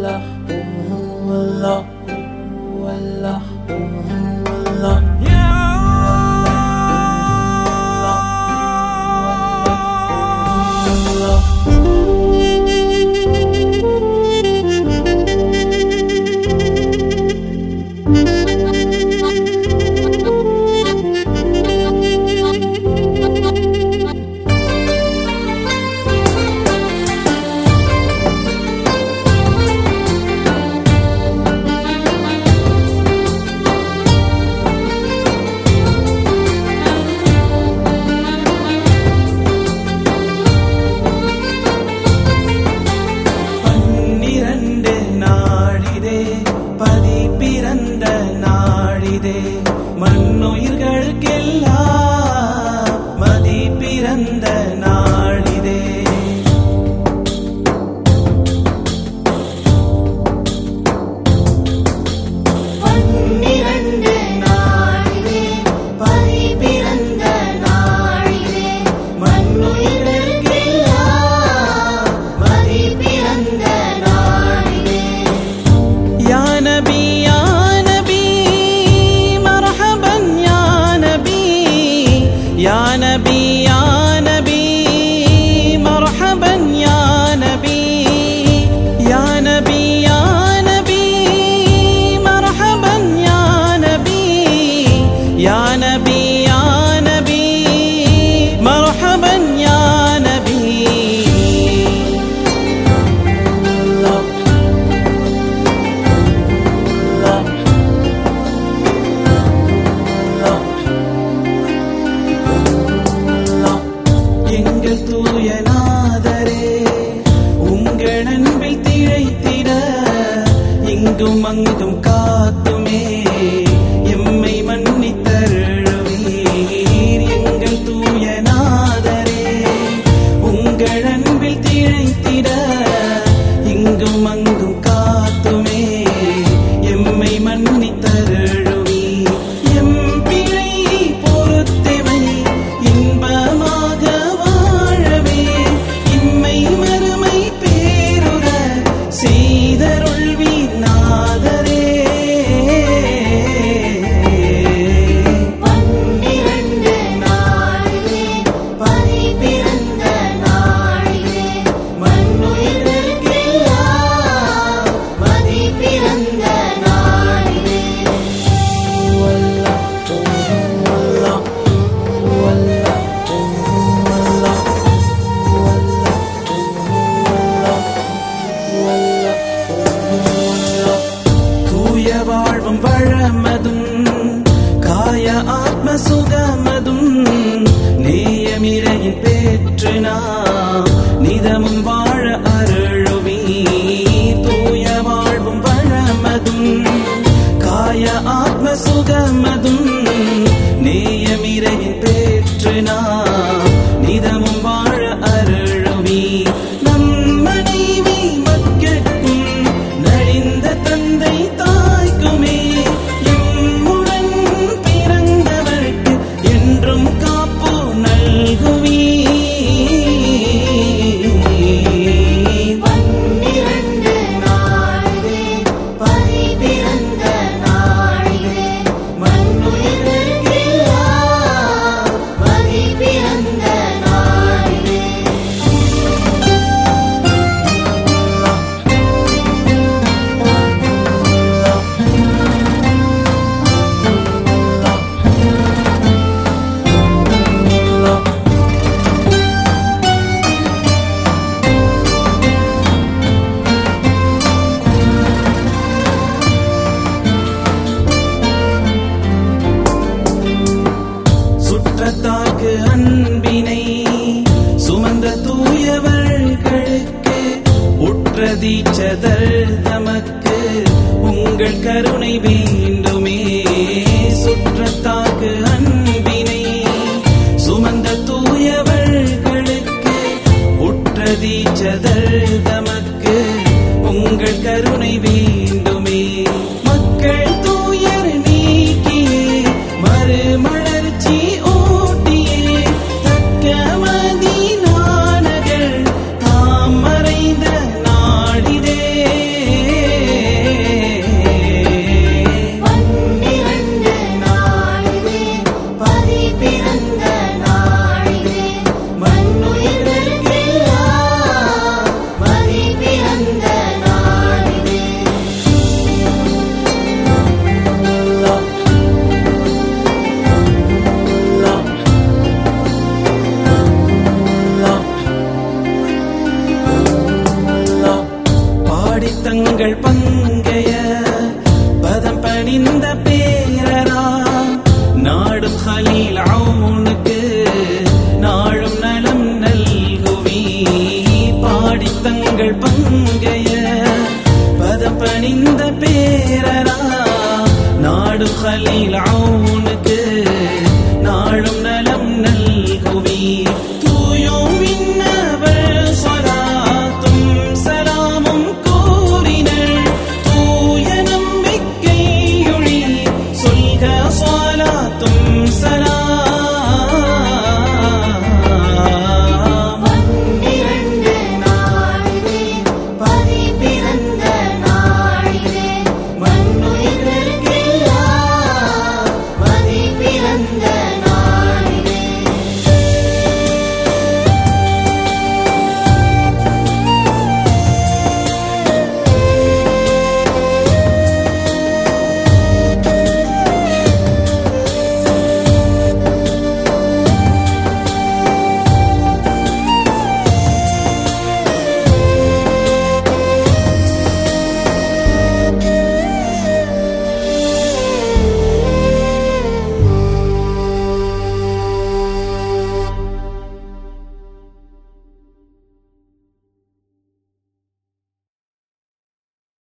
பன்னிரண்டு நாளிதே பதி பிறந்த நாளிதே மண்ணுயிர்களுக்கெல்லாம் மதி பிறந்த நாளிதே பன்னிரண்டு நாளிலே பதி பிறந்த நாளிலே மண்ணுயிர்களுக்கெல்லாம் மதி பிறந்த நாளிலே يا نبي يا نبي مرحبا يا نبي يا نبي يا نبي مرحبا يا نبي يا نبي يا نبي مرحبا يا نبي يا نبي يا نبي مرحبا يا نبي எங்கள் தூய நாதரே உங்கள் அன்பில் திழைத்திட இங்கும் அங்கும் காத்துமே எம்மை மன்னித்தருளுவீர் எங்கள் தூய நாதரே உங்கள் அன்பில் திழைத்திட இங்கும் அங்கும் காத்துமே எம்மை மன்னித்தருளுவீர் எம் பிழை பொறுத்தவை இன்பமாக வாழவே இம்மை மறுமை பேருற செய்தருள்வீர் நாதரே பன்னிரண்டு நாளிலே பதி பிறந்த நாளிலே மண்ணுயிர்களுக்கெல்லாம் மதி பிறந்த நாளிலே தூய வாழ்வும் வழமதும் காய ஆத்ம சுகமதும் நேயமிரையின் பெற்று நாம் நிதமும் வாழ அருளுவி தூய வாழ்வும் வழமதும் காய ஆத்ம சுகமதும் நேயமிரையின் பெற்று நாம் நிதமும் வாழ அருளுவி நம் மனைவி மக்கட்கும் நலிந்த தந்தை தாய்க்குமே எம்முடன் பிறந்தவர்க்கு என்றும் காப்பு நல்குவீ பன்னிரண்டு நாளிலே பதி பிறந்த நாளிலே மண்ணுயிர்களுக்கெல்லாம் மதி பிறந்த நாளிலே சுற்றத்தாக்கு அன்பினை சுமந்த தூயவர்களுக்கு உற்ற தீட்சதர் தமக்கு உங்கள் கருணை வேண்டுமே சுற்றத்தாக்கு அன்பினை சுமந்த தூயவர்களுக்கு உற்ற தீட்சதர் தமக்கு உங்கள் கருணை வேண்டுமே மக்கள் தூயர் நீக்கியே மறுமலர்ச்சி ஊட்டியே தக்க மதிநானகள் தாம் மறைந்த நாடிதே தங்கள் பங்கைய பதம் பணிந்த பேரரா நாடும் ஹலீல் அவுனுக்கு நாளும் நலம் நல்குவி பாடி தங்கள் பங்கைய பதம் பணிந்த பேரரா நாடும் ஹலீல் அவுனுக்கு நாளும்